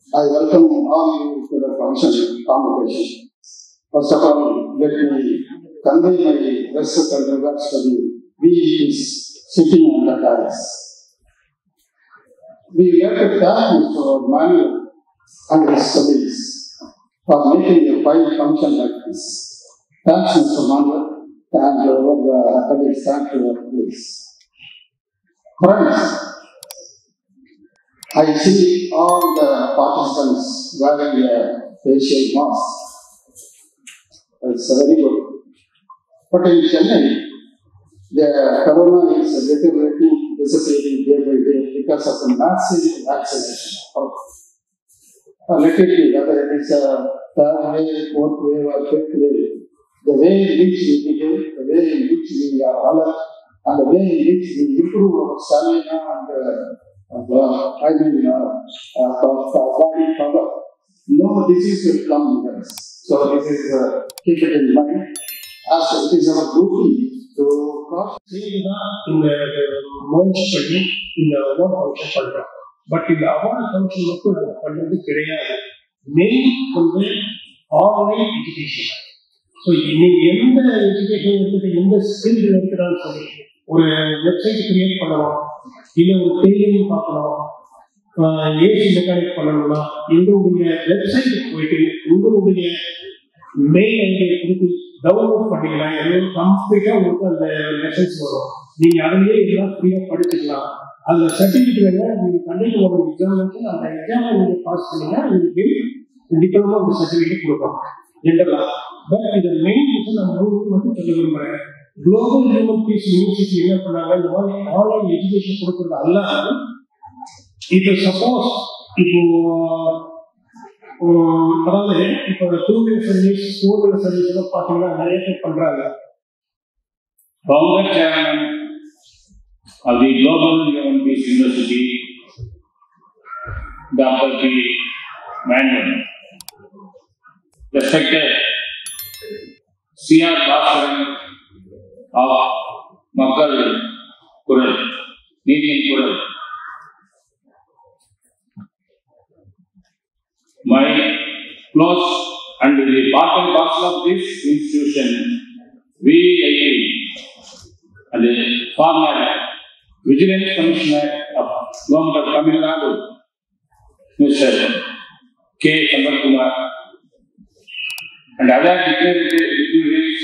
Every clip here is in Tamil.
I welcome all you to the function convocation. First of all, let me convey my respect and regards to the VEPs sitting on the dais. We let it thank Mr. Manuel and his colleagues for making a fine function like this. Thanks, Mr. Manuel, and all the colleagues, thank you, please. Friends, I see all the participants wearing a facial mask. It's very good. But in Chennai, the corona is deteriorating, dissipating day by day because of the massive vaccination. Uh, let it be, whether it is a third wave, fourth wave, or fifth wave, the way in which we behave, the way in which we are alert, and the way in which we improve our stamina and uh, uh, I mean, uh, uh, of, uh, body power, no disease will come with us. So this is, uh, keep it in mind. As it is our duty to cross தான் இந்த மோஞ்ச் பண்ணி இந்த அவார்ட் ஃபங்க்ஷன் பண்றோம் பட் இந்த அவார்ட் ஃபங்க்ஷன் மட்டும் நாங்கள் பண்ணது கிடையாது மெயின் வந்து ஆன்லைன் எஜுகேஷன் ஸோ நீங்க எந்த எஜுகேஷன் இருக்குது எந்த ஸ்கில் இருக்கிறான்னு சொல்லி ஒரு வெப்சைட் கிரியேட் பண்ணணும் இல்லை ஒரு டெய்லரிங் பார்க்கணும் ஏசி மெக்கானிக் பண்ணணும்னா எங்களுடைய வெப்சைட்டுக்கு போயிட்டு உங்களுடைய மெயில் ஐடியை கொடுத்து டவுன்லோட் பண்ணிக்கலாம் எல்லாம் கம்ப்ளீட்டாக உங்களுக்கு அந்த லெசன்ஸ் வரும் நீங்கள் அதுலேயே எல்லாம் ஃப்ரீயாக படிச்சுக்கலாம் அதில் சர்டிஃபிகேட் நீங்கள் கண்டிப்பாக ஒரு எக்ஸாம் வந்து அந்த எக்ஸாமை நீங்கள் பாஸ் பண்ணீங்கன்னா உங்களுக்கு டிப்ளமோ அந்த சர்டிஃபிகேட் கொடுப்போம் ஜென்ரலாக பட் இது மெயின் ரீசன் நான் உங்களுக்கு மட்டும் சொல்ல விரும்புகிறேன் குளோபல் ஹியூமன் பீஸ் யூனிவர்சிட்டி என்ன பண்ணாங்க இந்த மாதிரி ஆன்லைன் எஜுகேஷன் கொடுக்குறது அல்லாமல் இப்போ சப்போஸ் இப்போ உம், அதாவது இப்போ two wheeler service four wheeler service எல்லாம் பார்த்தீங்கன்னா நிறைய பேர் பண்றாங்க founder chairman of the Global Human Peace University, Dr. P. Manuel. Respected C.R. Bhaskaran of Makkal Kural, Needian Kural. My close and the part and parcel of this institution, VIP, and the former Vigilance Commissioner of Government of Tamil Nadu, Mr. K. Sambar Kumar, and other dignitaries,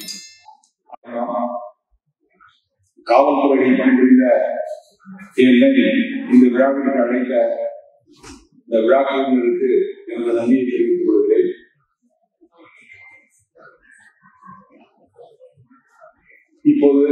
காவல்துறையில் பணிபுரிந்த என்னை இந்த விழாவிற்கு அழைத்த இந்த விழா குழுவினருக்கு எனது நன்றியை தெரிவித்துக் கொள்கிறேன் இப்போது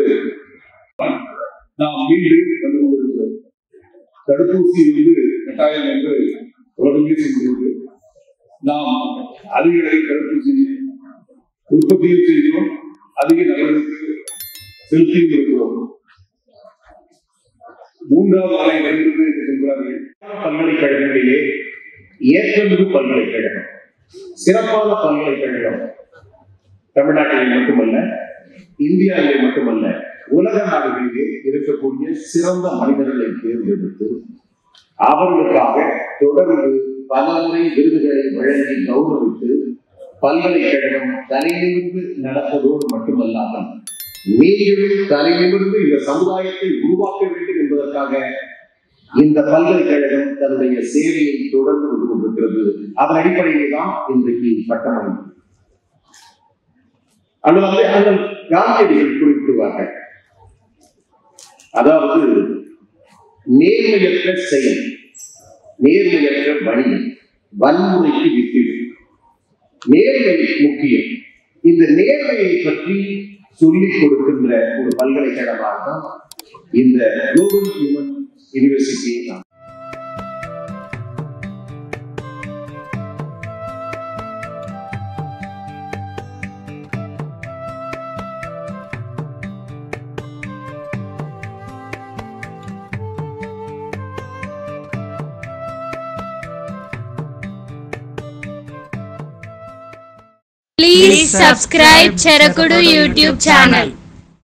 நாம் மீண்டும் வந்து கொண்டிருக்கிறோம் தடுப்பூசி வந்து கட்டாயம் என்று உலகமே செய்கிறது நாம் அதிக அளவில் தடுப்பூசி உற்பத்தியும் செய்கிறோம் அதிக நலனுக்கு செலுத்தியும் இருக்கிறோம் மூன்றாவது அலை வருகிறது என்று சொல்கிறார்கள் பல்கலைக்கழகங்களிலே ஏற்றமிகு பல்கலைக்கழகம் சிறப்பான பல்கலைக்கழகம் தமிழ்நாட்டிலே மட்டுமல்ல இந்தியாவிலே மட்டுமல்ல உலக நாடுகளிலே இருக்கக்கூடிய சிறந்த மனிதர்களை தேர்ந்தெடுத்து அவர்களுக்காக தொடர்ந்து பல முறை விருதுகளை வழங்கி கௌரவித்து பல்கலைக்கழகம் தலைநிமிர்ந்து நடப்பதோடு மட்டுமல்லாமல் நீங்களும் தலைநிமிர்ந்து இந்த சமுதாயத்தை உருவாக்க வேண்டும் என்பதற்காக இந்த பல்கலைக்கழகம் தன்னுடைய சேவையை தொடர்ந்து வந்து கொண்டிருக்கிறது அதன் அடிப்படையில் தான் இன்றைக்கு பட்டமளி அல்லது வந்து அண்ணல் காந்தியடிகள் குறிப்பிடுவார்கள் அதாவது நேர்மையற்ற செயல் நேர்மையற்ற வணிகம் வன்முறைக்கு வித்திடும் நேர்மை முக்கியம் இந்த நேர்மையை பற்றி சொல்லிக் கொடுக்கின்ற ஒரு பல்கலைக்கழகமாக தான் இந்த குளோபல் ஹியூமன் யூனிவர்சிட்டியை நாம் Please subscribe Cherakudu YouTube channel.